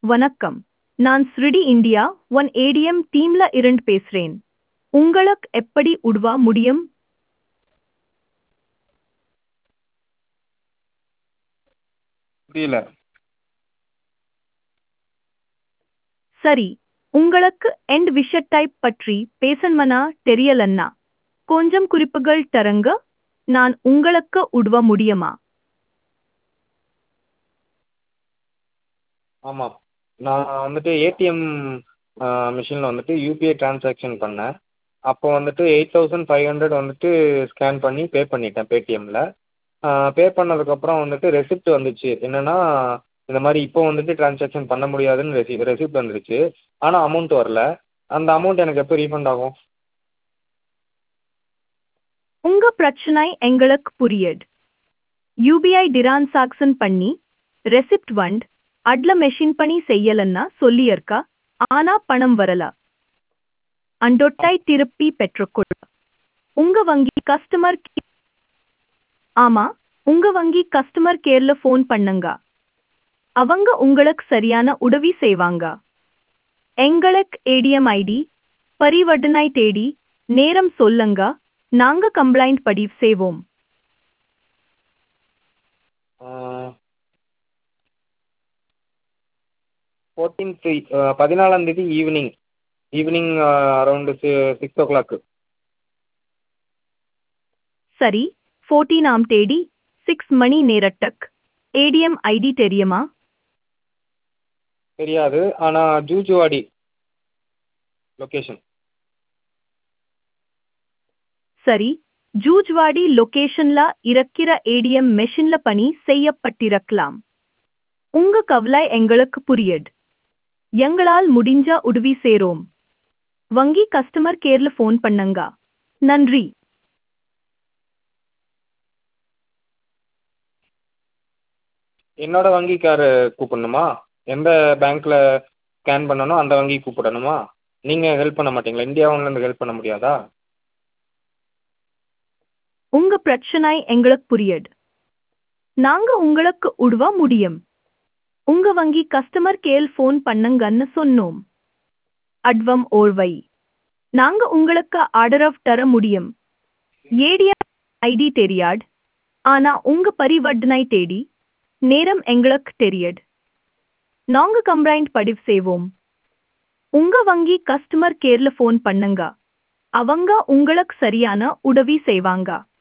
வணக்கம் நான் ஸ்ரிடி India one ATM டீம்ல இருந்து பேசுறேன் உங்களுக்கு எப்படி உதவ முடியும் புரியல சரி உங்களுக்கு எண்ட் விஷயத்தைப் பற்றி பேசணும்னா தெரியலன்னா கொஞ்சம் குறிப்புகள் தரங்க நான் உங்களுக்கு உதவ முடியுமா ஆமாம் நான் வந்துட்டு ஏடிஎம் மிஷினில் வந்துட்டு யூபிஐ ட்ரான்சாக்ஷன் பண்ணேன் அப்போ வந்துட்டு எயிட் தௌசண்ட் ஃபைவ் ஹண்ட்ரட் வந்துட்டு ஸ்கேன் பண்ணி பே பண்ணிட்டேன் பேடிஎம்மில் பே பண்ணதுக்கப்புறம் வந்துட்டு ரெசிப்ட் வந்துச்சு என்னென்னா இந்த மாதிரி இப்போ வந்துட்டு ட்ரான்சாக்ஷன் பண்ண முடியாதுன்னு ரெசி ரெசிப்ட் வந்துருச்சு ஆனால் அமௌண்ட் வரல அந்த அமௌண்ட் எனக்கு எப்போ ரீஃபண்ட் ஆகும் உங்க பிரச்சனை எங்களுக்கு புரியுது யூபிஐ டிரான்சாக்ஷன் பண்ணி ரெசிப்ட் வண்ட் அட்ல மெஷின் பண்ணி செய்யலன்னா சொல்லியிருக்கா ஆனா பணம் வரல அண்டொட்டை திருப்பி பெற்றுக்கொள்ள உங்க வங்கி கஸ்டமர் ஆமா உங்க வங்கி கஸ்டமர் கேர்ல ஃபோன் பண்ணுங்க அவங்க உங்களுக்கு சரியான உதவி செய்வாங்க எங்களுக்கு ஏடிஎம் ஐடி பரிவர்த்தனை தேடி நேரம் சொல்லுங்க நாங்க கம்ப்ளைண்ட் பதிவு செய்வோம் ஃபோர்டீன் த்ரீ பதினாலாந்தேதி ஈவினிங் ஈவினிங் அரௌண்டு சி சிக்ஸ் ஓ கிளாக்கு சரி ஃபோர்டீனாம் தேதி சிக்ஸ் மணி நேரட்டுக் ஏடிஎம் ஐடி தெரியுமா தெரியாது ஆனால் ஜூஜுவாடி லொக்கேஷன் சரி ஜூஜ்வாடி லொகேஷன்ல இருக்கிற ஏடிஎம் மெஷின்ல பணி செய்யப்பட்டிருக்கலாம் உங்க கவலை எங்களுக்கு புரியுது எங்களால் முடிஞ்ச உதவி சேரோம் வங்கி கஸ்டமர் கேர்ல ஃபோன் பண்ணுங்க நன்றி என்னோட வங்கிக்காரு கூப்பிடணுமா எந்த பேங்க்கில் ஸ்கேன் பண்ணனோ அந்த வங்கி கூப்பிடணுமா நீங்கள் ஹெல்ப் பண்ண மாட்டீங்களா இந்தியா ஒன்லேருந்து ஹெல்ப் பண்ண முடியாதா உங்க பிரச்சனை எங்களுக்கு புரியுது நாங்க உங்களுக்கு உதவ முடியும் உங்க வங்கி கஸ்டமர் கேர் ஃபோன் பண்ணுங்கன்னு சொன்னோம் அட்வம் ஓர்வை நாங்க உங்களுக்கு ஆர்டர் தர முடியும் ஏடிஎம் ஐடி தெரியாது ஆனா உங்க பரிவர்த்தனை தேடி நேரம் எங்களுக்கு தெரியுது நாங்க கம்ப்ளைண்ட் பதிவு செய்வோம் உங்க வங்கி கஸ்டமர் கேர்ல ஃபோன் பண்ணுங்க அவங்க உங்களுக்கு சரியான உதவி செய்வாங்க